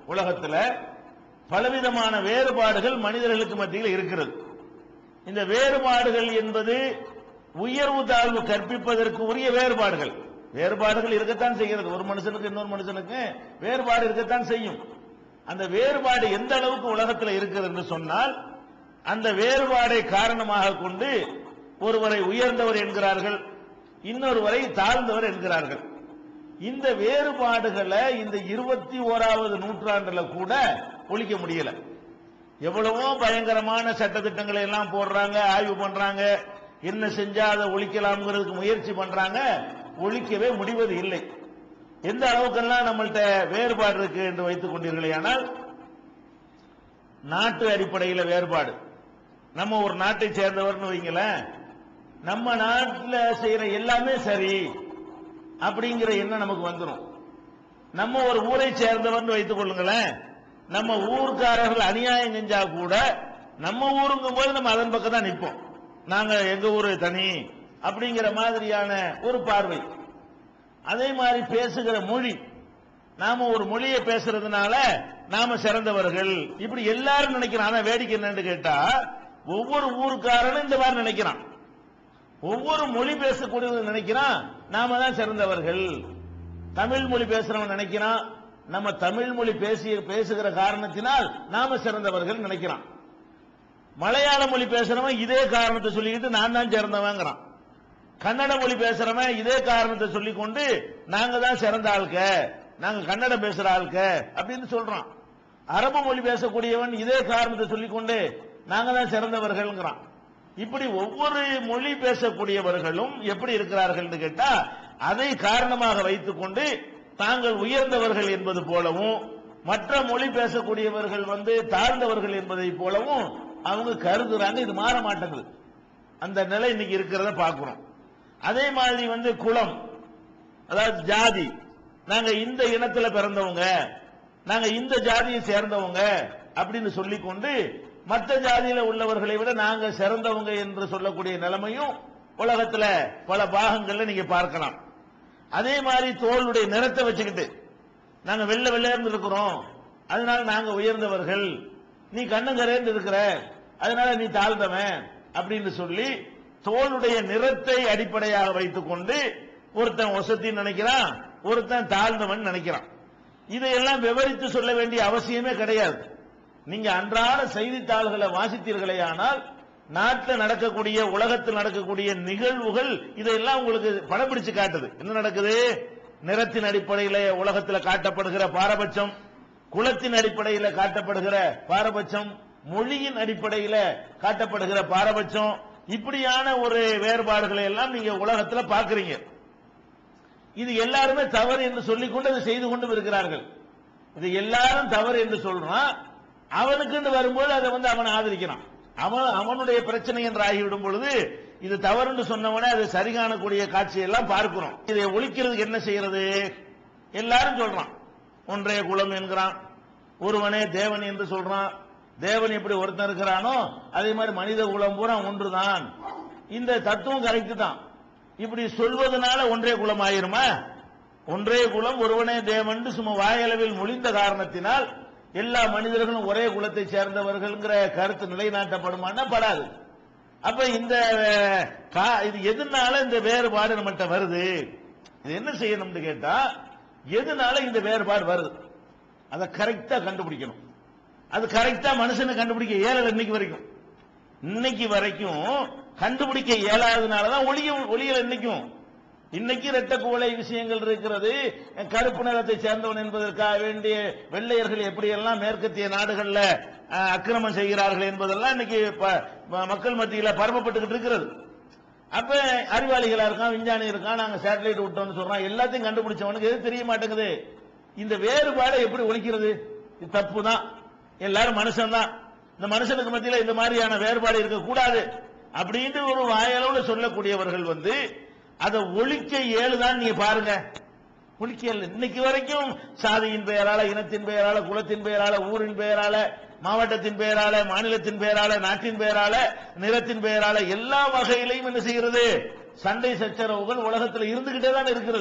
உலகத்துல பலவிதமான வேறுபாடுகள் மனிதர்களுக்கு மத்தியில் இருக்கிறது இந்த வேறுபாடுகள் என்பது உயர்வு தாழ்வு கற்பிப்பதற்கு உரிய வேறுபாடுகள் வேறுபாடுகள் இருக்கத்தான் செய்கிறது ஒரு மனுஷனுக்கு இன்னொரு மனுஷனுக்கு வேறுபாடு இருக்கத்தான் செய்யும் அந்த வேறுபாடு எந்த அளவுக்கு உலகத்தில் இருக்கிறது என்று சொன்னால் அந்த வேறுபாடை காரணமாக கொண்டு ஒருவரை உயர்ந்தவர் என்கிறார்கள் இன்னொருவரை தாழ்ந்தவர் என்கிறார்கள் இந்த வேறுபாடுகளை இந்த இருபத்தி ஓராவது நூற்றாண்டுல கூட ஒழிக்க முடியல எவ்வளவோ பயங்கரமான சட்டத்திட்டங்களை எல்லாம் போடுறாங்க ஆய்வு பண்றாங்க என்ன செஞ்சா அதை ஒழிக்கலாம்ங்கிறதுக்கு முயற்சி பண்றாங்க ஒழிக்கவே முடிவது இல்லை எந்த அளவுக்கெல்லாம் நம்மள்ட்ட வேறுபாடு இருக்கு என்று வைத்துக் கொண்டீர்களே ஆனால் நாட்டு அடிப்படையில் வேறுபாடு நம்ம ஒரு நாட்டை சேர்ந்தவர்னு வைங்களேன் நம்ம நாட்டில் செய்யற எல்லாமே சரி அப்படிங்கிற எண்ணம் நமக்கு வந்துடும் நம்ம ஒரு ஊரை சேர்ந்தவர்னு வைத்துக் கொள்ளுங்களேன் நம்ம ஊர்க்காரர்கள் அநியாயம் செஞ்சா கூட நம்ம ஊருங்கும் போது நம்ம அதன் பக்கம் தான் நிற்போம் நாங்க எங்க ஊரு தனி அப்படிங்கிற மாதிரியான ஒரு பார்வை அதே மாதிரி பேசுகிற மொழி நாம ஒரு மொழியை பேசுறதுனால நாம சிறந்தவர்கள் இப்படி எல்லாரும் நினைக்கிறான் ஆனா வேடிக்கை என்னன்னு கேட்டா ஒவ்வொரு ஊருக்காரனும் இந்த மாதிரி நினைக்கிறான் ஒவ்வொரு மொழி பேசக்கூடியவங்க நினைக்கிறான் நாம தான் சிறந்தவர்கள் தமிழ் மொழி பேசுறவன் நினைக்கிறான் நம்ம தமிழ் மொழி பேசி பேசுகிற காரணத்தினால் நாம சிறந்தவர்கள் நினைக்கிறான் மலையாள மொழி பேசுறவன் இதே காரணத்தை சொல்லிக்கிட்டு நான் தான் சிறந்தவங்கிறான் கன்னட மொழி பேசுறவன் இதே காரணத்தை சொல்லிக் கொண்டு நாங்க தான் சிறந்த ஆள்க நாங்க கன்னடம் பேசுற ஆள்க அப்படின்னு சொல்றான் அரபு மொழி பேசக்கூடியவன் இதே காரணத்தை சொல்லிக் கொண்டு நாங்க தான் சிறந்தவர்கள்ங்கிறான் இப்படி ஒவ்வொரு மொழி பேசக்கூடியவர்களும் எப்படி இருக்கிறார்கள் கேட்டா அதை காரணமாக வைத்துக் கொண்டு தாங்கள் உயர்ந்தவர்கள் என்பது போலவும் மற்ற மொழி பேசக்கூடியவர்கள் வந்து தாழ்ந்தவர்கள் என்பதை போலவும் அவங்க கருதுறாங்க இது மாற மாட்டேங்குது அந்த நிலை இன்னைக்கு இருக்கிறத பார்க்கிறோம் அதே மாதிரி வந்து குலம் அதாவது ஜாதி நாங்க இந்த இனத்துல பிறந்தவங்க நாங்க இந்த ஜாதியை சேர்ந்தவங்க அப்படின்னு சொல்லிக்கொண்டு மற்ற ஜாதியில உள்ளவர்களை விட நாங்க சிறந்தவங்க என்று சொல்லக்கூடிய நிலைமையும் உலகத்துல பல பாகங்கள்ல நீங்க பார்க்கலாம் அதே மாதிரி தோளுடைய நிறத்தை வச்சுக்கிட்டு நாங்க வெள்ளை வெள்ளையர்ந்து இருக்கிறோம் அதனால நாங்க உயர்ந்தவர்கள் நீ கண்ணங்கரேந்து இருக்கிற அதனால நீ தாழ்ந்தவன் அப்படின்னு சொல்லி தோளுடைய நிறத்தை அடிப்படையாக வைத்துக் கொண்டு ஒருத்தன் வசத்தின்னு நினைக்கிறான் ஒருத்தன் தாழ்ந்தவன் நினைக்கிறான் இதையெல்லாம் விவரித்து சொல்ல வேண்டிய அவசியமே கிடையாது நீங்க அன்றாட செய்தித்தாள்களை வாசித்தீர்களே ஆனால் நாட்டில் நடக்கக்கூடிய உலகத்தில் நடக்கக்கூடிய நிகழ்வுகள் இதெல்லாம் உங்களுக்கு படம் பிடிச்சு காட்டுது என்ன நடக்குது நிறத்தின் அடிப்படையில் உலகத்தில் காட்டப்படுகிற பாரபட்சம் குலத்தின் அடிப்படையில் காட்டப்படுகிற பாரபட்சம் மொழியின் அடிப்படையில் காட்டப்படுகிற பாரபட்சம் இப்படியான ஒரு வேறுபாடுகளை எல்லாம் நீங்க உலகத்துல பாக்குறீங்க இது எல்லாருமே தவறு என்று சொல்லிக் கொண்டு அதை செய்து கொண்டும் இருக்கிறார்கள் இது எல்லாரும் தவறு என்று சொல்றான் அவனுக்கு வரும்போது அதை வந்து அவன் ஆதரிக்கிறான் அவன் அவனுடைய பிரச்சனை என்று ஆகிவிடும் பொழுது இது தவறு என்று சொன்னவனே அதை சரி காணக்கூடிய காட்சியெல்லாம் பார்க்கிறோம் இதை ஒழிக்கிறதுக்கு என்ன செய்யறது எல்லாரும் சொல்றான் ஒன்றே குலம் என்கிறான் ஒருவனே தேவன் என்று சொல்றான் தேவன் எப்படி ஒருத்தன் இருக்கிறானோ அதே மாதிரி மனித குலம் பூரா ஒன்றுதான் இந்த தத்துவம் கரெக்ட் தான் இப்படி சொல்வதனால ஒன்றே குலம் ஆயிருமா ஒன்றே குலம் ஒருவனே தேவன் சும்மா வாயளவில் மொழிந்த காரணத்தினால் எல்லா மனிதர்களும் ஒரே குலத்தை சேர்ந்தவர்கள்ங்கிற கருத்து நிலைநாட்டப்படுமானா படாது அப்ப இந்த கா- இது எதனால இந்த வேறுபாடு நம்மகிட்ட வருது இது என்ன செய்யணும்னு கேட்டா எதனால இந்த வேறுபாடு வருது அதை கரெக்டா கண்டுபிடிக்கணும் அது கரெக்டா மனுஷனை கண்டுபிடிக்க இயலல இன்னைக்கு வரைக்கும் இன்னைக்கு வரைக்கும் கண்டுபிடிக்க இயலாதனாலதான் ஒளிய ஒளியல் இன்னைக்கும் இன்னைக்கு இரட்ட குவளை விஷயங்கள் இருக்கிறது கருப்பு நிறத்தை சேர்ந்தவன் என்பதற்காக வேண்டிய வெள்ளையர்கள் எப்படியெல்லாம் மேற்கத்திய நாடுகள்ல அஹ், அக்கிரமம் செய்கிறார்கள் என்பதெல்லாம் இன்னைக்கு ப- ம- மக்கள் மத்தியில பரப்பப்பட்டுக்கிட்டு இருக்கிறது அப்ப அறிவாளிகளா இருக்கான் விஞ்ஞானி இருக்கான் நாங்க சேட்டலைட் விட்டோம்னு சொல்றோம் எல்லாத்தையும் கண்டுபிடிச்சவனுக்கு எது தெரிய மாட்டேங்குது இந்த வேறுபாடை எப்படி ஒழிக்கிறது இது தப்பு தான் எல்லாரும் மனுஷன் தான் இந்த மனுஷனுக்கு மத்தியில இந்த மாதிரியான வேறுபாடு இருக்கக்கூடாது அப்படின்ட்டு ஒரு வாயளவுல சொல்லக்கூடியவர்கள் வந்து அதை ஒழிக்க இயலுதான் நீங்க பாருங்க ஒழிக்க இயலு. இன்னைக்கு வரைக்கும் சாதியின் பெயரால இனத்தின் பெயரால குலத்தின் பெயரால ஊரின் பெயரால மாவட்டத்தின் பெயரால மாநிலத்தின் பெயரால நாட்டின் பெயரால நிறத்தின் பெயரால எல்லா வகையிலையும் என்ன செய்கிறது சண்டை சச்சரவுகள் உலகத்தில் இருந்துகிட்டே தான் இருக்கிறது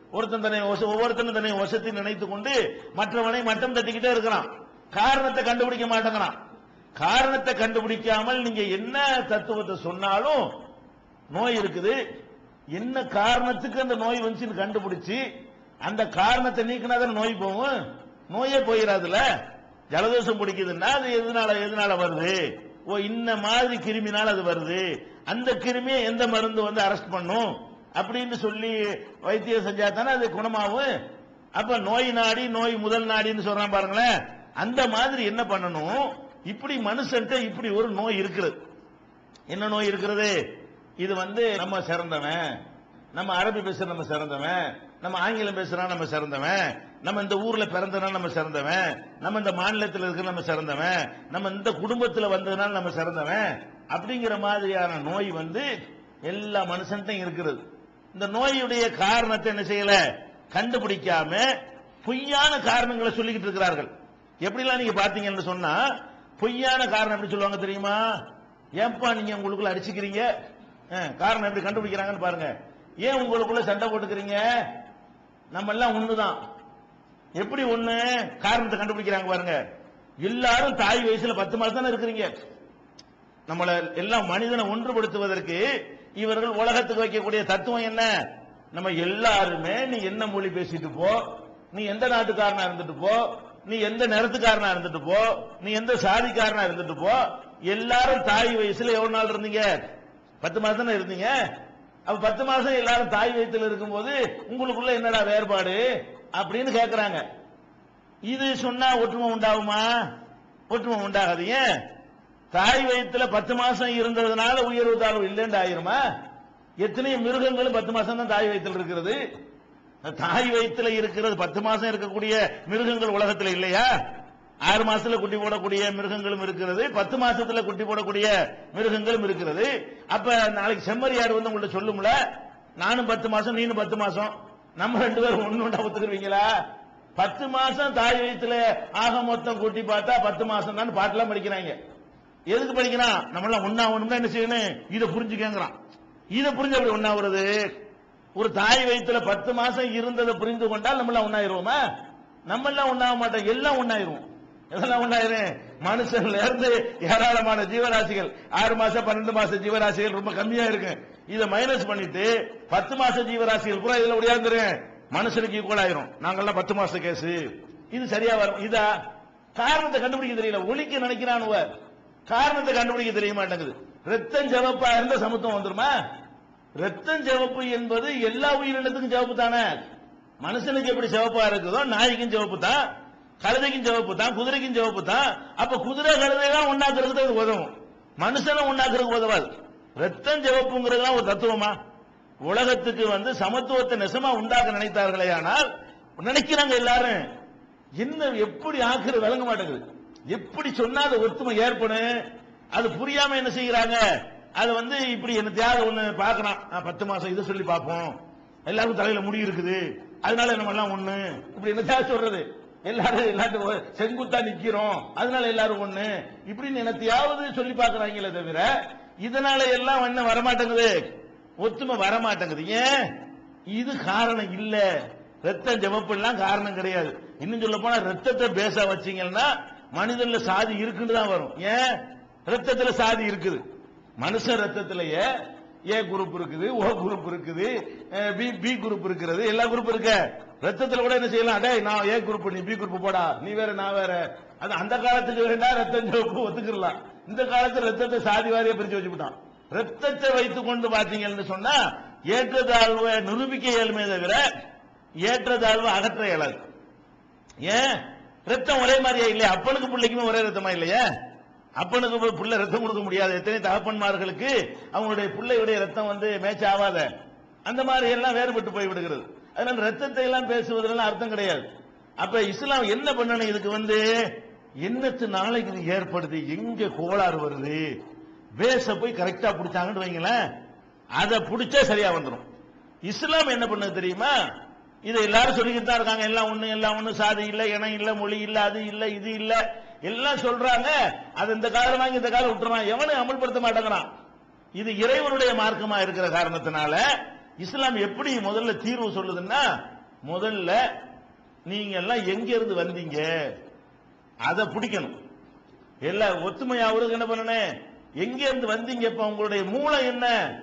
ஒருத்தன் தன்னை வச- ஒவ்வொருத்தனும் தன்னை வசத்தை நினைத்து கொண்டு மற்றவனை மட்டம் தட்டிக்கிட்டே இருக்கிறான் காரணத்தை கண்டுபிடிக்க மாட்டேங்கிறான் காரணத்தை கண்டுபிடிக்காமல் நீங்க என்ன தத்துவத்தை சொன்னாலும் நோய் இருக்குது என்ன காரணத்துக்கு அந்த நோய் வந்துச்சுன்னு கண்டுபிடிச்சு அந்த காரணத்தை நீக்கினா தான் நோய் போகும் நோயே போயிடாதுல ஜலதோஷம் பிடிக்குதுன்னா அது எதனால எதனால வருது ஓ இந்த மாதிரி கிருமினால அது வருது அந்த கிருமியை எந்த மருந்து வந்து அரெஸ்ட் பண்ணும் அப்படின்னு சொல்லி வைத்தியம் செஞ்சா தானே அது குணமாகும் அப்ப நோய் நாடி நோய் முதல் நாடின்னு சொல்றான் பாருங்களேன் அந்த மாதிரி என்ன பண்ணணும் இப்படி மனுஷன்ட்ட இப்படி ஒரு நோய் இருக்கிறது என்ன நோய் இருக்கிறது இது வந்து நம்ம சிறந்தவன் நம்ம அரபி பேசுற நம்ம சிறந்தவன் நம்ம ஆங்கிலம் பேசுறான் நம்ம சிறந்தவன் நம்ம இந்த ஊர்ல பிறந்தனால நம்ம சிறந்தவன் நம்ம இந்த மாநிலத்தில் இருக்கிற நம்ம சிறந்தவன் நம்ம இந்த குடும்பத்துல வந்ததுனால நம்ம சிறந்தவன் அப்படிங்கிற மாதிரியான நோய் வந்து எல்லா மனுஷன்ட்டும் இருக்கிறது இந்த நோயுடைய காரணத்தை என்ன செய்யல கண்டுபிடிக்காம பொய்யான காரணங்களை சொல்லிக்கிட்டு இருக்கிறார்கள் எப்படிலாம் நீங்க பாத்தீங்கன்னு சொன்னா பொய்யான காரணம் எப்படி சொல்லுவாங்க தெரியுமா ஏன்பா நீங்க உங்களுக்குள்ள அடிச்சுக்கிறீங்க அஹ், காரணம் எப்படி கண்டுபிடிக்கிறாங்கன்னு பாருங்க ஏன் உங்களுக்குள்ள சண்டை போட்டுக்கிறீங்க நம்ம எல்லாம் ஒண்ணுதான் எப்படி ஒண்ணு காரணத்தை கண்டுபிடிக்கிறாங்க பாருங்க எல்லாரும் தாய் வயசுல பத்து மாசம் தானே இருக்கிறீங்க நம்மள எல்லாம் மனிதனை ஒன்றுபடுத்துவதற்கு இவர்கள் உலகத்துக்கு வைக்கக்கூடிய தத்துவம் என்ன நம்ம எல்லாருமே நீ என்ன மொழி பேசிட்டு போ நீ எந்த நாட்டுக்காரனா இருந்துட்டு போ நீ எந்த நிறத்துக்காரனா இருந்துட்டு போ நீ எந்த சாதிக்காரனா இருந்துட்டு போ எல்லாரும் தாய் வயசுல எவ்வளவு நாள் இருந்தீங்க பத்து மாசம் தானே இருந்தீங்க அப்ப பத்து மாசம் எல்லாரும் தாய் வயித்துல இருக்கும்போது உங்களுக்குள்ள என்னடா வேறுபாடு அப்படின்னு கேக்குறாங்க இது சொன்னா ஒற்றுமை உண்டாகுமா ஒற்றுமை உண்டாகாது ஏன் தாய் வயித்துல பத்து மாசம் இருந்ததுனால உயர்வு தாழ்வு இல்லைன்னு ஆயிருமா எத்தனையோ மிருகங்களும் பத்து மாசம் தான் தாய் வயித்துல இருக்கிறது தாய் வயித்துல இருக்கிறது பத்து மாசம் இருக்கக்கூடிய மிருகங்கள் உலகத்துல இல்லையா ஆறு மாசத்துல குட்டி போடக்கூடிய மிருகங்களும் இருக்கிறது பத்து மாசத்துல குட்டி போடக்கூடிய மிருகங்களும் இருக்கிறது அப்ப நாளைக்கு செம்மறியாடு வந்து உங்கள்ட்ட சொல்லும்ல நானும் பத்து மாசம் நீனும் பத்து மாசம் நம்ம ரெண்டு பேரும் ஒண்ணு ஒன்றா ஒத்துக்குருவீங்களா பத்து மாசம் தாய் வயித்துல ஆக மொத்தம் கூட்டி பார்த்தா பத்து மாசம் தான் பாட்டெல்லாம் படிக்கிறாங்க எதுக்கு படிக்கிறான் நம்ம எல்லாம் ஒன்னாகணும்னா என்ன செய்யணும் இதை புரிஞ்சுக்கங்கிறான் இதை புரிஞ்சு அப்படி ஒன்னாகிறது ஒரு தாய் வயித்துல பத்து மாசம் இருந்ததை புரிந்து கொண்டால் நம்ம எல்லாம் ஒன்னாயிருவோமா நம்ம எல்லாம் ஒன்னாக மாட்டோம் எல்லாம் ஒன்னாயிருவோம் எதெல்லாம் ஒன்னாயிரும் மனுஷன்ல இருந்து ஏராளமான ஜீவராசிகள் ஆறு மாசம் பன்னெண்டு மாசம் ஜீவராசிகள் ரொம்ப கம்மியா இருக்கு இதை மைனஸ் பண்ணிட்டு பத்து மாசம் ஜீவராசிகள் பூரா இதுல ஒடியாந்துரும் மனுஷனுக்கு ஈக்குவல் ஆயிரும் நாங்கெல்லாம் பத்து மாசம் கேஸ் இது சரியா வரும் இதா காரணத்தை கண்டுபிடிக்க தெரியல ஒழிக்க நினைக்கிறானுவ காரணத்தை கண்டுபிடிக்க தெரிய மாட்டேங்குது ரத்தம் சிவப்பா இருந்தா சமத்துவம் வந்துருமா ரத்தம் சிவப்பு என்பது எல்லா உயிரினத்துக்கும் சிவப்பு தானே மனுஷனுக்கு எப்படி சிவப்பா இருக்குதோ நாய்க்கும் சிவப்பு தான் கழுதைக்கும் சிவப்பு தான் குதிரைக்கும் சிவப்பு தான் அப்ப குதிரை கழுதை தான் ஒன்னாக்குறதுக்கு அது உதவும் மனுஷனை ஒன்னாக்குறதுக்கு உதவாது ரத்தம் சிவப்புங்கிறதுலாம் ஒரு தத்துவமா உலகத்துக்கு வந்து சமத்துவத்தை நெசமா உண்டாக்க நினைத்தார்களே ஆனால் நினைக்கிறாங்க எல்லாரும் என்ன எப்படி ஆக்குறது விளங்க மாட்டேங்குது எப்படி சொன்னா அது ஒத்துமை ஏற்படும் அது புரியாம என்ன செய்யறாங்க அது வந்து இப்படி என்ன தேவை ஒண்ணு பார்க்கணும் ஆ, பத்து மாசம் இதை சொல்லி பார்ப்போம் எல்லாருக்கும் தலையில முடி இருக்குது அதனால நம்ம எல்லாம் ஒண்ணு இப்படி என்ன சொல்றது எல்லாரும் எல்லாரும் செங்குத்தா நிக்கிறோம் அதனால எல்லாரும் ஒண்ணு இப்படின்னு என்னத்தையாவது சொல்லி பார்க்கறாங்களே தவிர இதனால எல்லாம் என்ன வரமாட்டேங்குது ஒத்துமை வரமாட்டேங்குது ஏன் இது காரணம் இல்ல ரத்தம் ஜெபப்பு எல்லாம் காரணம் கிடையாது இன்னும் சொல்ல போனா ரத்தத்தை பேச வச்சீங்கன்னா மனிதன்ல சாதி இருக்குன்னு தான் வரும் ஏன் ரத்தத்துல சாதி இருக்குது மனுஷன் ரத்தத்திலேயே ஏ குரூப் இருக்குது ஓ குரூப் இருக்குது அஹ், பி பி குரூப் இருக்கிறது எல்லா குரூப் இருக்க ரத்தத்துல கூட என்ன செய்யலாம் டேய் நான் ஏ குரூப் நீ பி குரூப் போடா நீ வேற நான் வேற அது அந்த காலத்துக்கு வேண்டா ரத்தம் சிவப்பு ஒத்துக்கிடலாம் இந்த காலத்துல ரத்தத்தை சாதி வாரியா பிரிச்சு வச்சுக்கிட்டான் ரத்தத்தை வைத்துக் கொண்டு பாத்தீங்கன்னு சொன்னா ஏற்றத்தாழ்வை நிரூபிக்க இயலுமே தவிர ஏற்றத்தாழ்வு அகற்ற இயலாது ஏன் ரத்தம் ஒரே மாதிரியா இல்லையா அப்பனுக்கு பிள்ளைக்குமே ஒரே ரத்தமா இல்லையா அப்பனுக்கு போய் புள்ள ரத்தம் கொடுக்க முடியாது எத்தனை தகப்பன்மார்களுக்கு அவங்களுடைய பிள்ளையுடைய ரத்தம் வந்து மேட்ச் ஆகாத அந்த மாதிரி எல்லாம் வேறுபட்டு போய் விடுகிறது அதனால ரத்தத்தை எல்லாம் பேசுவதெல்லாம் அர்த்தம் கிடையாது அப்ப இஸ்லாம் என்ன பண்ணணும் இதுக்கு வந்து என்னத்து நாளைக்கு இது ஏற்படுது எங்க கோளாறு வருது பேச போய் கரெக்டா பிடிச்சாங்கன்னு வைங்களேன் அதை பிடிச்சா சரியா வந்துடும் இஸ்லாம் என்ன பண்ணது தெரியுமா இதை எல்லாரும் சொல்லிக்கிட்டு தான் இருக்காங்க எல்லாம் ஒண்ணு எல்லாம் ஒண்ணு சாதி இல்ல இனம் இல்ல மொழி இல்ல அது இல்ல இது இல்ல எல்லாம் சொல்றாங்க அது இந்த காலம் வாங்கி இந்த காலம் விட்டுறான் எவனும் அமல்படுத்த மாட்டேங்கிறான் இது இறைவனுடைய மார்க்கமா இருக்கிற காரணத்தினால இஸ்லாம் எப்படி முதல்ல தீர்வு சொல்லுதுன்னா முதல்ல நீங்க எல்லாம் எங்க இருந்து வந்தீங்க அதை பிடிக்கணும் எல்லா ஒத்துமையாவதுக்கு என்ன பண்ணணும் எங்க இருந்து வந்தீங்க இப்ப உங்களுடைய மூளை என்ன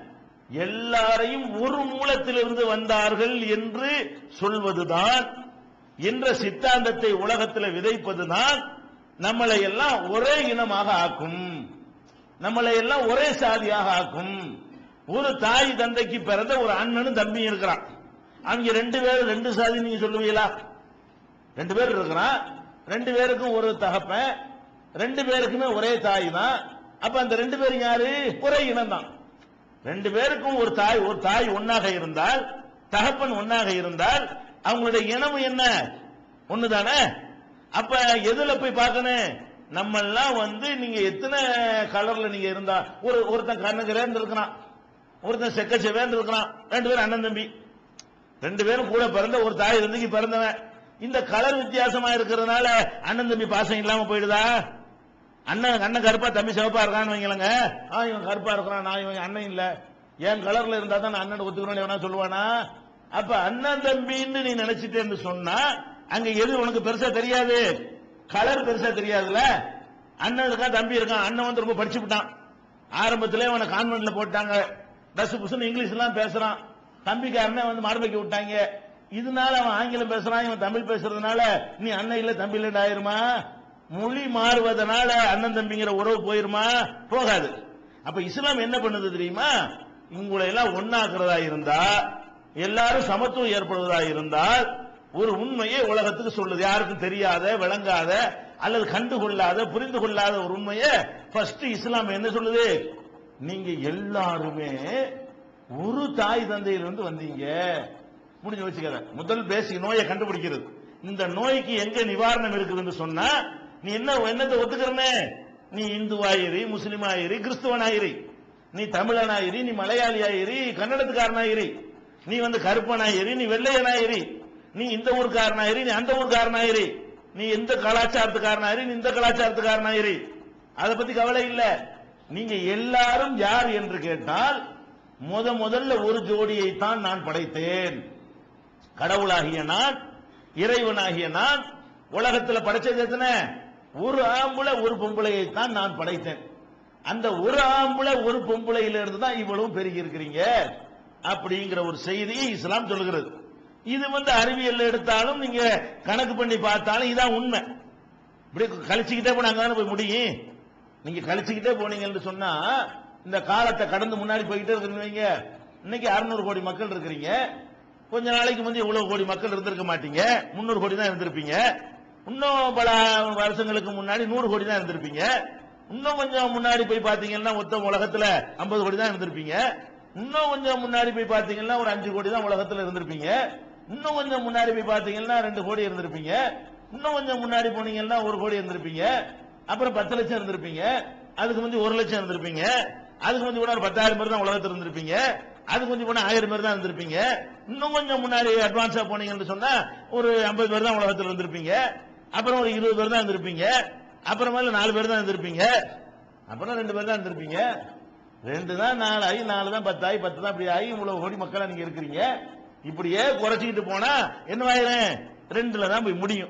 எல்லாரையும் ஒரு மூலத்திலிருந்து வந்தார்கள் என்று சொல்வதுதான் என்ற சித்தாந்தத்தை உலகத்தில் விதைப்பதுதான் நம்மளை எல்லாம் ஒரே இனமாக ஆக்கும் நம்மளை எல்லாம் ஒரே சாதியாக ஆக்கும் ஒரு தாய் தந்தைக்கு பிறந்த ஒரு அண்ணனும் தம்பியும் இருக்கிறான் அவங்க ரெண்டு பேரும் ரெண்டு சாதி நீங்க சொல்லுவீங்களா ரெண்டு பேர் இருக்கிறான் ரெண்டு பேருக்கும் ஒரு தகப்பன் ரெண்டு பேருக்குமே ஒரே தாய் தான் அப்ப அந்த ரெண்டு பேரும் யாரு ஒரே இனம் தான் ரெண்டு பேருக்கும் ஒரு தாய் ஒரு தாய் ஒன்னாக இருந்தால் தகப்பன் ஒன்னாக இருந்தால் அவங்களுடைய இனம் என்ன ஒண்ணுதானே அப்ப எதுல போய் பார்க்கணும் நம்ம எல்லாம் வந்து நீங்க எத்தனை கலர்ல நீங்க இருந்தா ஒரு ஒருத்தன் கண்ணுக்கு இருக்கிறான் ஒருத்தன் செக்க செவேந்து இருக்கிறான் ரெண்டு பேரும் அண்ணன் தம்பி ரெண்டு பேரும் கூட பிறந்த ஒரு தாய் தந்தைக்கு பிறந்தவன் இந்த கலர் வித்தியாசமா இருக்கிறதுனால அண்ணன் தம்பி பாசம் இல்லாம போயிடுதா அண்ணன் அண்ணன் கருப்பா தம்பி சிவப்பா இருக்கான்னு வைங்களங்க ஆ இவன் கருப்பா இருக்கிறான் நான் இவன் அண்ணன் இல்ல என் கலர்ல இருந்தா தான் நான் அண்ணன் ஒத்துக்கணும் எவனா சொல்லுவானா அப்ப அண்ணன் தம்பின்னு நீ நினைச்சிட்டேன்னு சொன்னா அங்க எது உனக்கு பெருசா தெரியாது கலர் பெருசா தெரியாதுல்ல அண்ணன் இருக்கான் தம்பி இருக்கான் அண்ணன் வந்து ரொம்ப படிச்சு விட்டான் ஆரம்பத்திலே அவனை கான்வென்ட்ல போட்டாங்க டஸ் புஸ்னு இங்கிலீஷ் எல்லாம் பேசுறான் தம்பிக்கு அண்ணன் வந்து மார்பைக்கு விட்டாங்க இதனால அவன் ஆங்கிலம் பேசுறான் இவன் தமிழ் பேசுறதுனால நீ அண்ணன் இல்ல தம்பி இல்ல ஆயிருமா மொழி மாறுவதனால அண்ணன் தம்பிங்கிற உறவு போயிருமா போகாது அப்ப இஸ்லாம் என்ன பண்ணுது தெரியுமா உங்களை எல்லாம் ஒன்னாக்குறதா இருந்தா எல்லாரும் சமத்துவம் ஏற்படுவதா இருந்தால் ஒரு உண்மையை உலகத்துக்கு சொல்லுது யாருக்கும் தெரியாத விளங்காத அல்லது கண்டுகொள்ளாத புரிந்து கொள்ளாத ஒரு உண்மையை ஃபர்ஸ்ட் இஸ்லாம் என்ன சொல்லுது நீங்க எல்லாருமே ஒரு தாய் தந்தையிலிருந்து வந்தீங்க முடிஞ்சு வச்சுக்கற முதல் பேசிக் நோயை கண்டுபிடிக்கிறது இந்த நோய்க்கு எங்க நிவாரணம் இருக்குதுன்னு சொன்னா நீ என்ன என்னத்தை ஒத்துக்கிறனே நீ இந்துவாயிரி முஸ்லிமாயிரி கிறிஸ்துவனாயிரி நீ தமிழனாயிரி நீ மலையாளியாயிரி கன்னடத்துக்காரனாயிரி நீ வந்து கருப்பனாயிரி நீ வெள்ளையனாயிரி நீ இந்த ஊர்க்காரனாயிரி நீ அந்த ஊர்க்காரனாயிரி நீ எந்த கலாச்சாரத்துக்காரனாயிரி நீ இந்த கலாச்சாரத்துக்காரனாயிரி அதை பத்தி கவலை இல்ல நீங்க எல்லாரும் யார் என்று கேட்டால் முத முதல்ல ஒரு ஜோடியை தான் நான் படைத்தேன் கடவுளாகிய நான் இறைவனாகிய நான் உலகத்துல படைச்சது எத்தனை ஒரு ஆம்புல ஒரு பொம்பளையை தான் நான் படைத்தேன் அந்த ஒரு ஆம்புல ஒரு பொம்பளையில இருந்து தான் இவ்வளவு பெருகி இருக்கிறீங்க அப்படிங்கிற ஒரு செய்தியை இஸ்லாம் சொல்லுகிறது இது வந்து அறிவியல் எடுத்தாலும் நீங்க கணக்கு பண்ணி பார்த்தாலும் இதான் உண்மை இப்படி கழிச்சுக்கிட்டே போனா அங்கதானே போய் முடியும் நீங்க கழிச்சுக்கிட்டே போனீங்கன்னு சொன்னா இந்த காலத்தை கடந்து முன்னாடி போய்கிட்டே இருக்குன்னு வைங்க இன்னைக்கு 600 கோடி மக்கள் இருக்கிறீங்க கொஞ்ச நாளைக்கு முந்தைய இவ்வளவு கோடி மக்கள் இருந்திருக்க மாட்டீங்க 300 கோடி தான் இருந்திருப்பீங்க இன்னும் பல வருஷங்களுக்கு முன்னாடி நூறு கோடி தான் இருந்திருப்பீங்க இன்னும் கொஞ்சம் முன்னாடி போய் பாத்தீங்கன்னா மொத்த உலகத்துல 50 கோடி தான் இருந்திருப்பீங்க இன்னும் கொஞ்சம் முன்னாடி போய் பாத்தீங்கன்னா ஒரு அஞ்சு கோடி தான் உலகத்துல இருந்திருப்பீங்க இன்னும் கொஞ்சம் முன்னாடி போய் பாத்தீங்கன்னா ரெண்டு கோடி இருந்திருப்பீங்க இன்னும் கொஞ்சம் முன்னாடி போனீங்கன்னா ஒரு கோடி இருந்திருப்பீங்க அப்புறம் பத்து லட்சம் இருந்திருப்பீங்க அதுக்கு முந்தி ஒரு லட்சம் இருந்திருப்பீங்க அதுக்கு முந்தி கூட ஒரு பத்தாயிரம் பேர் தான் உலகத்தில் இருந்திருப்பீங்க அதுக்கு கொஞ்சம் போனா ஆயிரம் பேர் தான் இருந்திருப்பீங்க இன்னும் கொஞ்சம் முன்னாடி அட்வான்ஸா போனீங்கன்னு சொன்னா ஒரு ஐம்பது பேர் தான் உலகத்தில் இருந்திருப்பீங்க அப்புறம் ஒரு இருபது பேர் தான் இருந்திருப்பீங்க அப்புறமேல நாலு பேர் தான் இருந்திருப்பீங்க அப்புறம் ரெண்டு பேர் தான் இருந்திருப்பீங்க ரெண்டு தான் நாலு ஆகி நாலு தான் பத்து ஆகி பத்து தான் அப்படி ஆகி இவ்வளவு கோடி மக்களா நீங்க இருக்கிறீங்க இப்படியே குறைச்சிக்கிட்டு போனா என்னவாயிரும் ரெண்டுல தான் போய் முடியும்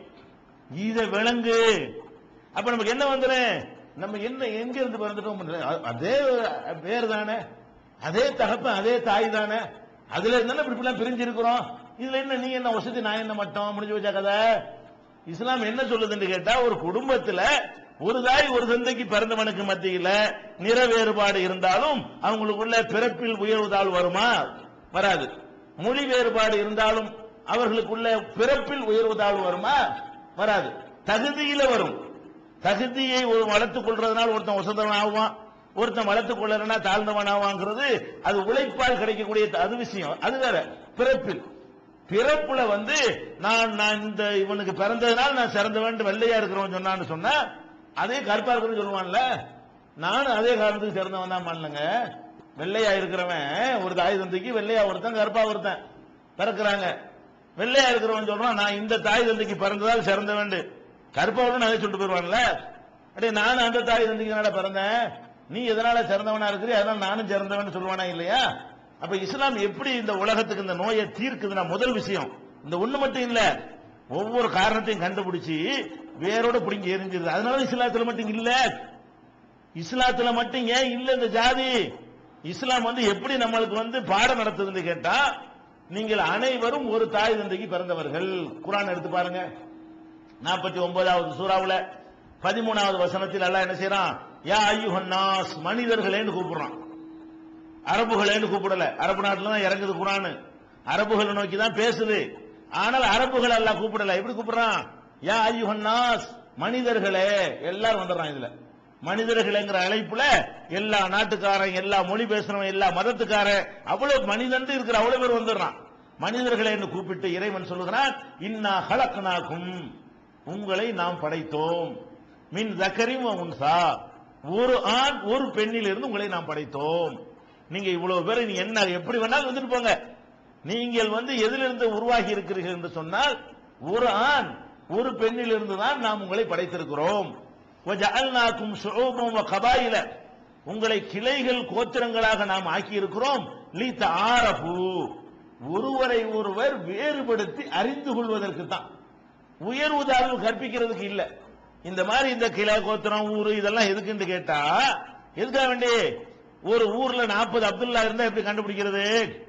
இத விளங்கு அப்ப நமக்கு என்ன வந்துடும் நம்ம என்ன எங்க இருந்து பிறந்துட்டோம் அ- அதே பேர் தானே அதே தகப்பன் அதே தாய் தானே அதுல இருந்தானே இப்படி இப்படிலாம் பிரிஞ்சிருக்கிறோம் இதுல என்ன நீ என்ன வசதி நான் என்ன மட்டும் முடிஞ்சு வச்சா கதை இஸ்லாம் என்ன சொல்லுதுன்னு கேட்டா ஒரு குடும்பத்துல ஒரு தாய் ஒரு தந்தைக்கு பிறந்தவனுக்கு மத்தியில நிற வேறுபாடு இருந்தாலும் அவங்களுக்குள்ள பிறப்பில் உயர்வு தாழ்வு வருமா வராது மொழி வேறுபாடு இருந்தாலும் அவர்களுக்குள்ள பிறப்பில் உயர்வு தாழ்வு வருமா வராது தகுதியில வரும் தகுதியை ஒரு வளர்த்துக் கொள்றதுனால ஒருத்தன் வசந்தவன் ஆகுவான் ஒருத்தன் வளர்த்துக் கொள்ளறனா தாழ்ந்தவன் ஆவாங்கிறது அது உழைப்பால் கிடைக்கக்கூடிய அது விஷயம் அது வேற பிறப்பில் பிறப்புல வந்து நான் நான் இந்த இவனுக்கு பிறந்ததுனால நான் சிறந்தவன் வெள்ளையா இருக்கிறவன் சொன்னான்னு சொன்னா அதே கருப்பா இருக்கிறவன் சொல்லுவான்ல நானும் அதே காரணத்துக்கு சிறந்தவன் தான் பண்ணலங்க வெள்ளையா இருக்கிறவன் ஒரு தாய் தந்தைக்கு வெள்ளையா ஒருத்தன் கருப்பா ஒருத்தன் பிறக்கிறாங்க வெள்ளையா இருக்கிறவன் சொல்றான் நான் இந்த தாய் தந்தைக்கு பிறந்ததால் சிறந்தவன் கருப்பாவோட அதே சொல்லிட்டு போயிருவான்ல அடே நானும் அந்த தாய் தந்தைக்கு பிறந்தேன் நீ எதனால சிறந்தவனா இருக்கிறீ அதனால நானும் சிறந்தவன் சொல்லுவானா இல்லையா அப்ப இஸ்லாம் எப்படி இந்த உலகத்துக்கு இந்த நோயை தீர்க்குதுன்னா முதல் விஷயம் இந்த ஒண்ணு மட்டும் இல்ல ஒவ்வொரு காரணத்தையும் கண்டுபிடிச்சு வேரோட பிடிங்கி எரிஞ்சிருது அதனால இஸ்லாத்துல மட்டும் இல்ல இஸ்லாத்துல மட்டும் ஏன் இல்ல இந்த ஜாதி இஸ்லாம் வந்து எப்படி நம்மளுக்கு வந்து பாடம் நடத்துதுன்னு கேட்டா நீங்கள் அனைவரும் ஒரு தாய் தந்தைக்கு பிறந்தவர்கள் குரான் எடுத்து பாருங்க நாற்பத்தி ஒன்பதாவது சூறாவுல பதிமூணாவது வசனத்தில் அல்லாஹ் என்ன செய்யறான் யா ஐயுஹன் நாஸ் மனிதர்களேன்னு கூப்பிடுறான் அரபுகளேன்னு கூப்பிடல அரபு நாட்டுல தான் இறங்குது குரான் அரபுகளை நோக்கி தான் பேசுது ஆனால் அரபுகள் எல்லாம் கூப்பிடல எப்படி கூப்பிடுறான் யா ஐயுஹன் நாஸ் மனிதர்களே எல்லாரும் வந்துடுறான் இதுல மனிதர்கள்ங்கிற அழைப்புல எல்லா நாட்டுக்காரன் எல்லா மொழி பேசுறவன் எல்லா மதத்துக்காரன் அவ்வளவு மனிதன் இருக்கிற அவ்வளவு பேர் வந்துடுறான் மனிதர்களை என்று கூப்பிட்டு இறைவன் சொல்லுகிறான் இன்னா ஹலக்னாக்கும் உங்களை நாம் படைத்தோம் மின் தக்கரிம் உன்சா ஒரு ஆண் ஒரு பெண்ணில் இருந்து உங்களை நாம் படைத்தோம் நீங்க இவ்வளவு பேர் நீ என்ன எப்படி வேணாலும் வந்துட்டு போங்க நீங்கள் வந்து எதிலிருந்து உருவாகி இருக்கிறீர்கள் என்று சொன்னால் ஒரு ஆண் ஒரு பெண்ணில் இருந்து தான் நாம் உங்களை படைத்திருக்கிறோம் وَجَعَلْنَاكُمْ شُعُوبًا وَقَبَائِلَ உங்களை கிளைகள் கோத்திரங்களாக நாம் ஆக்கி இருக்கிறோம் லீத்த ஆரபு ஒருவரை ஒருவர் வேறுபடுத்தி அறிந்து கொள்வதற்கு தான் உயர்வு தாழ்வு கற்பிக்கிறதுக்கு இல்ல இந்த மாதிரி இந்த கிளை கோத்திரம் ஊரு இதெல்லாம் எதுக்குன்னு கேட்டா எதுக்காக வேண்டி ஒரு ஊர்ல நாற்பது அப்துல்லா இருந்தா எப்படி கண்டுபிடிக்கிறது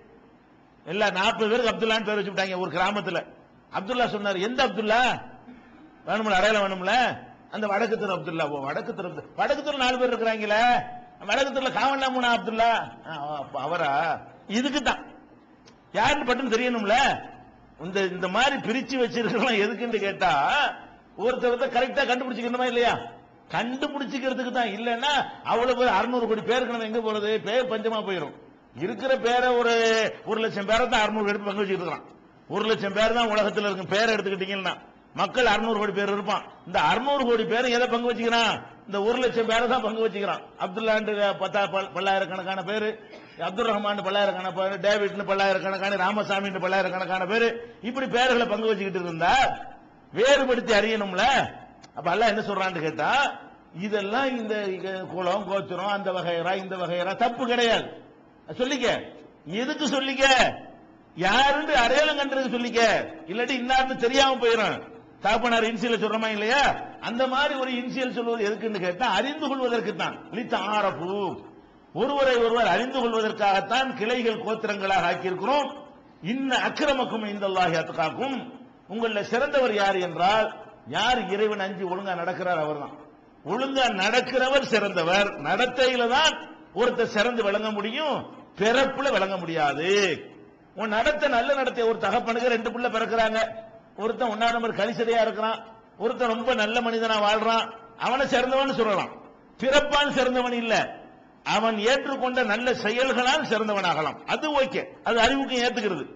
இல்ல நாற்பது பேருக்கு அப்துல்லான்னு பேர் வச்சுட்டாங்க ஒரு கிராமத்துல அப்துல்லா சொன்னார் எந்த அப்துல்லா வேணும்ல அடையாளம் வேணும்ல அந்த வடக்கு தெரு அப்துல்லா ஓ வடக்கு தெரு அப்துல்லா. வடக்கு தெரு நாலு பேர் இருக்கிறாங்களே வடக்கு தெருல காவலாமுனா அப்துல்லா ஆ, அப்ப அவரா இதுக்கு தான் யாருன்னு பட்டுன்னு தெரியணும்ல இந்த இந்த மாதிரி பிரிச்சு வச்சிருக்கலாம் எதுக்குன்னு கேட்டா ஒருத்தர் கரெக்டா கண்டுபிடிச்சுக்கணுமா இல்லையா கண்டுபிடிச்சுக்கிறதுக்கு தான் இல்லைன்னா அவ்வளவு பேர் அறுநூறு கோடி பேருக்கு நம்ம எங்க போறது பேர் பஞ்சமா போயிடும் இருக்கிற பேரை ஒரு ஒரு லட்சம் பேரை தான் அறுநூறு எடுத்து பங்கு வச்சுக்கிட்டு இருக்கான் ஒரு லட்சம் பேர் தான் உலகத்துல இருக்கும் பேரை எடுத்துக்கிட்டீங்கன்னா மக்கள் அறுநூறு கோடி பேர் இருப்பான் இந்த அறுநூறு கோடி பேர் எதை பங்கு வச்சுக்கிறான் இந்த ஒரு லட்சம் பேரை தான் பங்கு வச்சுக்கிறான் அப்துல்லாண்டு பத்தா பல்- பல்லாயிரக்கணக்கான பேரு அப்துல் ரஹ்மான் பல்லாயிரக்கணக்கான பேரு டேவிட்னு பல்லாயிரக்கணக்கான ராமசாமின்னு பல்லாயிரக்கணக்கான பேரு இப்படி பேர்களை பங்கு வச்சுக்கிட்டு இருந்தா வேறுபடுத்தி அறியணும்ல அப்ப அல்லாஹ் என்ன சொல்றான்னு கேட்டா இதெல்லாம் இந்த இங்க குளம் கோத்திரம் அந்த வகையரா இந்த வகையரா தப்பு கிடையாது சொல்லிக்க எதுக்கு சொல்லிக்க யாருன்னு அடையாளம் கண்டதுக்கு சொல்லிக்க இல்லாட்டி இன்னார்னு தெரியாம போயிடும் தாப்பனார் இன்சியல் சொல்றமா இல்லையா அந்த மாதிரி ஒரு இன்சியல் சொல்வது எதுக்குன்னு கேட்டா அறிந்து கொள்வதற்கு தான் லித்த ஆரப்பு ஒருவரை ஒருவர் அறிந்து கொள்வதற்காகத்தான் கிளைகள் கோத்திரங்களாக ஆக்கியிருக்கிறோம் இன்ன அக்கிரமக்கும் இந்த அத்துக்காக்கும் உங்கள சிறந்தவர் யார் என்றால் யார் இறைவன் அஞ்சு ஒழுங்கா நடக்கிறார் அவர்தான் ஒழுங்கா நடக்கிறவர் சிறந்தவர் நடத்தையில தான் ஒருத்தர் சிறந்து விளங்க முடியும் பிறப்புல விளங்க முடியாது உன் நடத்த நல்ல நடத்தை ஒரு தகப்பனுக்கு ரெண்டு பிள்ளை பிறக்கிறாங்க ஒருத்தன் ஒன்னா நம்பர் கலிசதையா இருக்கிறான் ஒருத்தன் ரொம்ப நல்ல மனிதனா வாழ்றான் அவனை சிறந்தவன் சொல்லலாம் பிறப்பான் சிறந்தவன் இல்ல அவன் ஏற்றுக்கொண்ட நல்ல செயல்களால் சிறந்தவனாகலாம் அது ஓகே அது அறிவுக்கு ஏத்துக்கிறது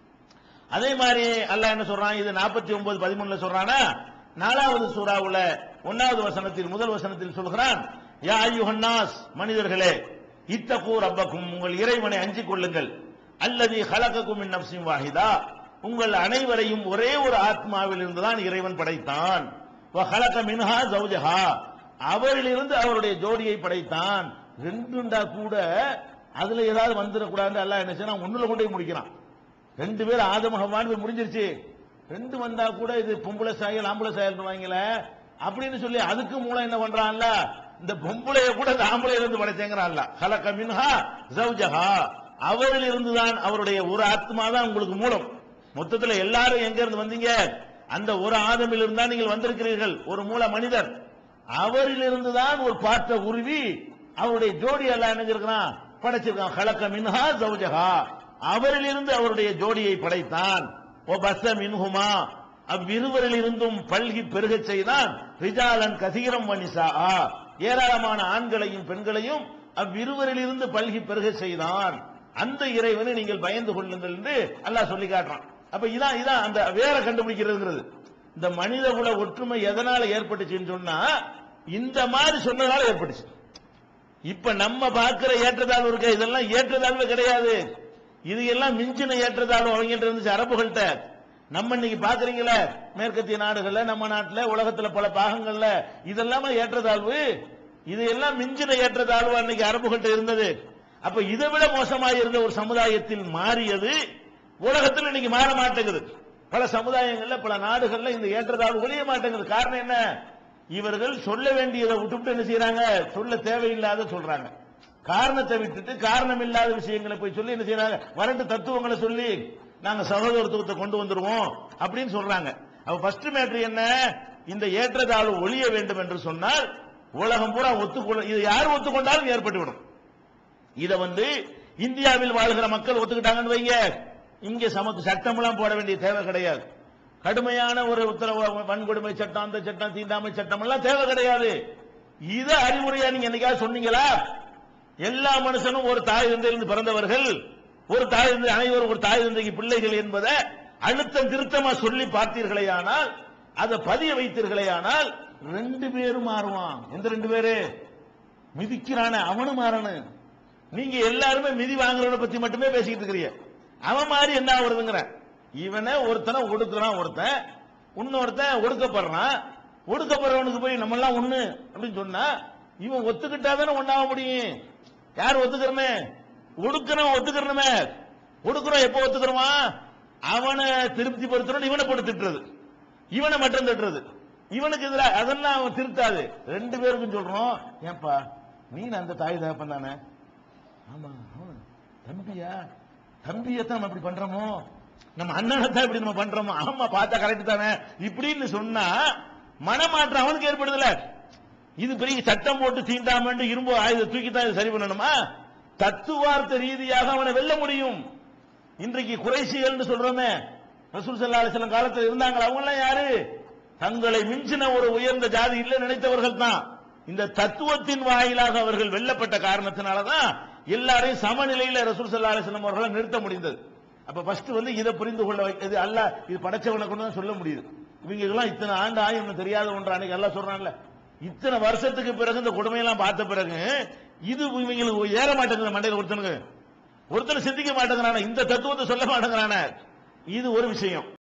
அதே மாதிரி அல்லாஹ் என்ன சொல்றான் இது நாற்பத்தி ஒன்பது பதிமூணுல சொல்றானா நாலாவது சூறாவுல ஒன்னாவது வசனத்தில் முதல் வசனத்தில் சொல்கிறான் யா ஐயுஹன்னாஸ் மனிதர்களே இத்தகூ ரப்பக்கும் உங்கள் இறைவனை அஞ்சிக் கொள்ளுங்கள் அல்லது ஹலகக்கும் மின் நப்சின் வாஹிதா உங்கள் அனைவரையும் ஒரே ஒரு ஆத்மாவில் இருந்துதான் இறைவன் படைத்தான் ஹலக மின்ஹா ஜௌஜஹா அவரிலிருந்து அவருடைய ஜோடியை படைத்தான் ரெண்டுண்டா கூட அதுல ஏதாவது வந்துடக்கூடாது அல்லாஹ் என்ன செய்யறான் ஒண்ணுல கொண்டு போய் முடிக்கிறான் ரெண்டு பேர் ஆதம ஹவ்வான்னு போய் முடிஞ்சிருச்சு ரெண்டு வந்தா கூட இது பொம்பளை சாயல் ஆம்பளை சாயல் வாங்கல அப்படின்னு சொல்லி அதுக்கு மூலம் என்ன பண்றான்ல இந்த பொம்பளைய கூட இந்த ஆம்பளையில இருந்து படைச்சேங்கிறான்ல ஹலக மின்ஹா ஜௌஜஹா அவரில் இருந்துதான் அவருடைய ஒரு ஆத்மா தான் உங்களுக்கு மூலம் மொத்தத்துல எல்லாரும் எங்க இருந்து வந்தீங்க அந்த ஒரு ஆதமில் இருந்தா நீங்கள் வந்திருக்கிறீர்கள் ஒரு மூல மனிதர் அவரிலிருந்து தான் ஒரு பாற்ற உருவி அவருடைய ஜோடி எல்லாம் நினைஞ்சிருக்கிறான் படைச்சிருக்கான் ஹலக்க மின்ஹா ஜௌஜஹா அவரிலிருந்து அவருடைய ஜோடியை படைத்தான் ஓ பஸ்ஸ மின்ஹுமா அவ்விருவரிலிருந்தும் பல்கி பெருகச் செய்தான் ரிஜாலன் கசீரம் வனிசா ஏராளமான ஆண்களையும் பெண்களையும் அவ்விருவரிலிருந்து பல்கி பெருகச் செய்தான் அந்த இறைவனை நீங்கள் பயந்து கொள்ளுங்கள் என்று அல்லாஹ் சொல்லி காட்டுறான் அப்ப இதான் இதான் அந்த வேற கண்டுபிடிக்கிறதுங்கிறது இந்த மனித குல ஒற்றுமை எதனால ஏற்பட்டுச்சுன்னு சொன்னா இந்த மாதிரி சொன்னதால ஏற்பட்டுச்சு இப்ப நம்ம பார்க்கிற ஏற்றத்தாழ்வு இருக்க இதெல்லாம் ஏற்றத்தாழ்வு கிடையாது இது எல்லாம் மிஞ்சின ஏற்றத்தாழ்வு அவங்ககிட்ட இருந்துச்சு அரபுகள்கிட்ட நம்ம இன்னைக்கு பாக்குறீங்களே மேற்கத்திய நாடுகள்ல நம்ம நாட்டுல உலகத்துல பல பாகங்கள்ல இதெல்லாம ஏற்றத்தாழ்வு இது எல்லாம் மிஞ்சின ஏற்றத்தாழ்வு அன்னைக்கு அரபுகள்கிட்ட இருந்தது அப்ப இதை விட மோசமாக இருந்த ஒரு சமுதாயத்தில் மாறியது உலகத்தில் இன்னைக்கு மாற மாட்டேங்குது பல சமுதாயங்கள்ல பல நாடுகள்ல இந்த ஏற்றத்தாழ்வு ஒழிய மாட்டேங்குது காரணம் என்ன இவர்கள் சொல்ல வேண்டியதை விட்டுவிட்டு என்ன செய்யறாங்க சொல்ல தேவையில்லாத சொல்றாங்க காரணத்தை விட்டுட்டு காரணம் இல்லாத விஷயங்களை போய் சொல்லி என்ன செய்யறாங்க வரட்டு தத்துவங்களை சொல்லி நாங்க சகோதரத்துவத்தை கொண்டு வந்துருவோம் அப்படின்னு சொல்றாங்க அப்ப ஃபர்ஸ்ட் மேட்ரு என்ன இந்த ஏற்றத்தாழ்வு ஒழிய வேண்டும் என்று சொன்னால் உலகம் பூரா ஒத்துக்கொள்ள இது யார் ஒத்துக்கொண்டாலும் ஏற்பட்டு விடும் இத வந்து இந்தியாவில் வாழ்கிற மக்கள் ஒத்துக்கிட்டாங்கன்னு வைங்க இங்க சமத்து சட்டமெல்லாம் போட வேண்டிய தேவை கிடையாது கடுமையான ஒரு உத்தரவு வன்கொடுமை சட்டம் அந்த சட்டம் தீண்டாமை சட்டம் எல்லாம் தேவை கிடையாது இத அறிவுரையா நீங்க என்னைக்காவது சொன்னீங்களா எல்லா மனுஷனும் ஒரு தாய் தந்தையிலிருந்து பிறந்தவர்கள் ஒரு தாய் தந்தை அனைவரும் ஒரு தாய் தந்தைக்கு பிள்ளைகள் என்பதை அழுத்தம் திருத்தமா சொல்லி பார்த்தீர்களேயானால் அதை பதிய வைத்தீர்களேயானால் ரெண்டு பேரும் மாறுவான் எந்த ரெண்டு பேரு மிதிக்கிறான அவனும் மாறணும் நீங்க எல்லாருமே மிதி வாங்குறவனை பத்தி மட்டுமே பேசிக்கிட்டு இருக்கிறீங்க அவன் மாதிரி என்ன ஆகுறதுங்கிற இவனை ஒருத்தனை ஒடுக்குறான் ஒருத்தன் இன்னொருத்தன் ஒடுக்கப்படுறான் ஒடுக்கப்படுறவனுக்கு போய் நம்ம எல்லாம் ஒண்ணு அப்படின்னு சொன்னா இவன் ஒத்துக்கிட்டாதானே ஒண்ணாக முடியும் யார் ஒத்துக்கிறனே ஒடுக்கிறவன் ஒத்துக்கிறனுமே ஒடுக்குறோம் எப்ப ஒத்துக்கிறோமா அவனை திருப்தி படுத்துறோம் இவனை போட்டு திட்டுறது இவனை மட்டும் திட்டுறது இவனுக்கு எதிராக அதெல்லாம் அவன் திருத்தாது ரெண்டு பேருக்கும் சொல்றோம் ஏன்பா நீ அந்த தாய் தகப்பன் தானே ஆமா ஆமா. தம்பியா தம்பியத்தான் நம்ம இப்படி பண்றோமோ நம்ம அண்ணனை தான் இப்படி நம்ம பண்றோமோ ஆமா பார்த்தா கரெக்ட் தானே இப்படின்னு சொன்னா மனமாற்றம் அவனுக்கு ஏற்படுதுல இது பெரிய சட்டம் போட்டு தீண்டாமண்டு இரும்பு ஆயுத தூக்கி தான் இதை சரி பண்ணணுமா தத்துவார்த்த ரீதியாக அவனை வெல்ல முடியும் இன்றைக்கு குறைசிகள்னு சொல்றோமே ரசூல் ஸல்லல்லாஹு அலைஹி வஸல்லம் காலத்தில் இருந்தாங்களா அவங்க எல்லாம் யாரு தங்களை மிஞ்சின ஒரு உயர்ந்த ஜாதி இல்லை நினைத்தவர்கள் தான் இந்த தத்துவத்தின் வாயிலாக அவர்கள் வெல்லப்பட்ட காரணத்தினால தான் எல்லாரையும் சமநிலையில ரசூல் ஸல்லல்லாஹு அலைஹி வஸல்லம் அவர்களை நிறுத்த முடிந்தது அப்ப ஃபர்ஸ்ட் வந்து இதை புரிந்து கொள்ள வைக்கிறது அல்ல இது படைச்சவனை கொண்டு தான் சொல்ல முடியுது இவங்க எல்லாம் இத்தனை ஆண்டு ஆயும் இன்னும் தெரியாத ஒன்று அன்னைக்கு எல்லாம் சொல்றான்ல இத்தனை வருஷத்துக்கு பிறகு இந்த கொடுமையெல்லாம் பார்த்த பிறகு இது இவங்களுக்கு ஏற மாட்டேங்குது மண்டையில ஒருத்தனுக்கு ஒருத்தர் சிந்திக்க மாட்டேங்கிறான இந்த தத்துவத்தை சொல்ல மாட்டேங்கிறான இது ஒரு விஷயம்